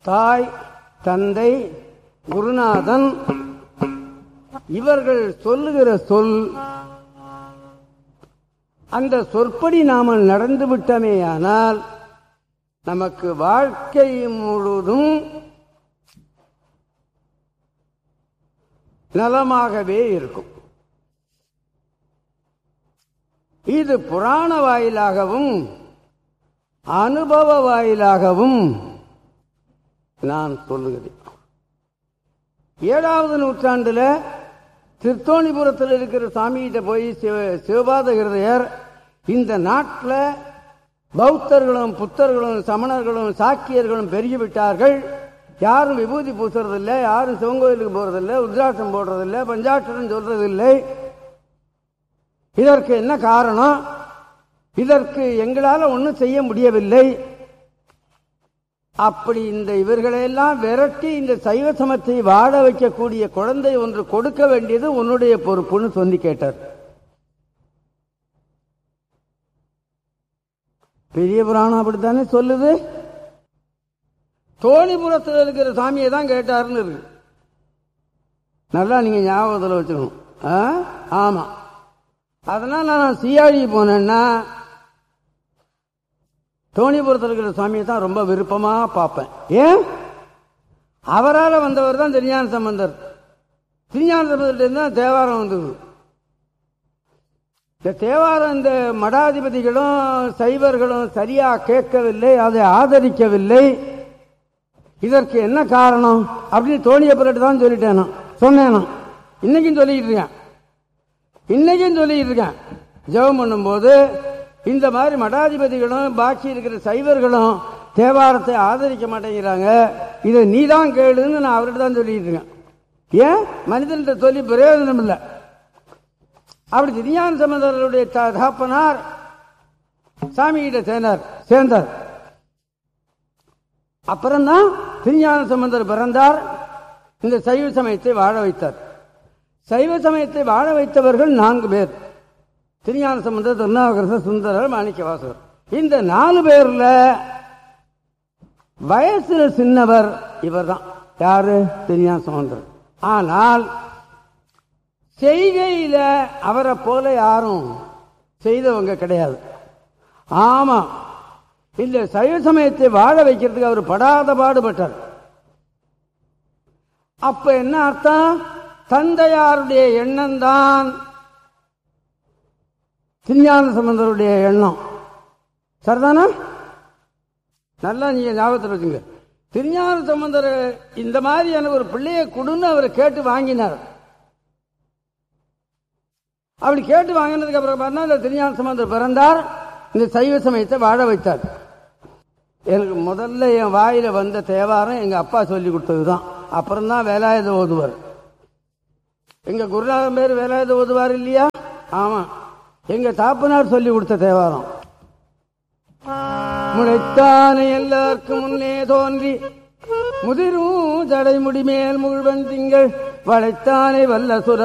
தாய் தந்தை குருநாதன் இவர்கள் சொல்லுகிற சொல் அந்த சொற்படி நாம நடந்து விட்டமேயானால் நமக்கு வாழ்க்கை முழுதும் நலமாகவே இருக்கும் இது புராண வாயிலாகவும் அனுபவ வாயிலாகவும் நான் சொல்லுகிறேன் ஏழாவது நூற்றாண்டுல திருத்தோணிபுரத்தில் இருக்கிற சாமிகிட்ட போய் சிவ சிவபாத ஹிருதயர் இந்த நாட்டில் பௌத்தர்களும் புத்தர்களும் சமணர்களும் சாக்கியர்களும் பெருகிவிட்டார்கள் யாரும் விபூதி பூசுறதில்லை யாரும் சிவங்கோயிலுக்கு போறதில்லை உத்ராட்சம் போடுறதில்லை பஞ்சாட்சரம் சொல்றதில்லை இதற்கு என்ன காரணம் இதற்கு எங்களால் ஒன்றும் செய்ய முடியவில்லை அப்படி இந்த இவர்களையெல்லாம் விரட்டி இந்த சைவ சமத்தை வாழ வைக்கக்கூடிய குழந்தை ஒன்று கொடுக்க வேண்டியது உன்னுடைய பொறுப்புன்னு சொல்லி கேட்டார் பெரிய புராணம் அப்படித்தானே சொல்லுது தோணிபுரத்தில் இருக்கிற சாமியை தான் கேட்டாருன்னு இருக்கு நல்லா நீங்க ஞாபகத்தில் வச்சுக்கணும் ஆ? ஆமா அதனால நான் சியாழி போனேன்னா தோணிபுரத்தில் இருக்கிற சாமியை தான் ரொம்ப விருப்பமா பார்ப்பேன் ஏன் அவரால் வந்தவர் தான் திருஞான சம்பந்தர் திருஞான சம்பந்தர் தான் தேவாரம் வந்தது இந்த தேவாரம் இந்த மடாதிபதிகளும் சைவர்களும் சரியா கேட்கவில்லை அதை ஆதரிக்கவில்லை இதற்கு என்ன காரணம் அப்படின்னு தோணிய பிறகு தான் சொல்லிட்டேன் நான் சொன்னேன் நான் இன்னைக்கும் சொல்லிட்டு இருக்கேன் இன்னைக்கும் சொல்லிட்டு இருக்கேன் ஜெபம் பண்ணும்போது இந்த மாதிரி மடாதிபதிகளும் பாக்கி இருக்கிற சைவர்களும் தேவாரத்தை ஆதரிக்க மாட்டேங்கிறாங்க இதை நீ தான் கேளுன்னு நான் அவர்கிட்ட தான் சொல்லிட்டு இருக்கேன் ஏன் மனிதன்கிட்ட சொல்லி பிரயோஜனம் இல்லை அப்படி திருஞான சம்பந்தருடைய த- தகப்பனார் சாமிகிட்ட சேர்ந்தார் சேர்ந்தார் அப்புறம்தான் திருஞான சம்பந்தர் பிறந்தார் இந்த சைவ சமயத்தை வாழ வைத்தார் சைவ சமயத்தை வாழ வைத்தவர்கள் நான்கு பேர் திருஞான சம்பந்தர் திருநாவுக்கரசர் சுந்தரர் மாணிக்கவாசகர் இந்த நாலு பேர்ல வயசுல சின்னவர் இவர்தான் யாரு திருஞான சம்பந்தர் ஆனால் செய்கையில அவரை போல யாரும் செய்தவங்க கிடையாது ஆமா இந்த சைவ சமயத்தை வாழ வைக்கிறதுக்கு அவர் படாத பாடுபட்டார் அப்ப என்ன அர்த்தம் தந்தையாருடைய எண்ணம் தான் திருஞான சம்பந்தருடைய எண்ணம் சரிதானா நல்லா நீங்க ஞாபகத்தில் வச்சுங்க திருஞான சம்பந்தர் இந்த மாதிரியான ஒரு பிள்ளையை கொடுன்னு அவர் கேட்டு வாங்கினார் அப்படி கேட்டு வாங்கினதுக்கு அப்புறம் பார்த்தா இந்த திருஞான சம்பந்தர் பிறந்தார் இந்த சைவ சமயத்தை வாழ வைத்தார் எனக்கு முதல்ல என் வாயில வந்த தேவாரம் எங்க அப்பா சொல்லி கொடுத்தது தான் அப்புறம் தான் வேலாயுத ஓதுவார் எங்க குருநாதன் பேர் வேலாயுத ஓதுவார் இல்லையா ஆமா எங்க தாப்பனார் சொல்லி கொடுத்த தேவாரம் முளைத்தானே எல்லாருக்கும் முன்னே தோன்றி முதிரும் ஜடை முடிமேல் முழுவன் திங்கள் வளைத்தானே வல்ல சுர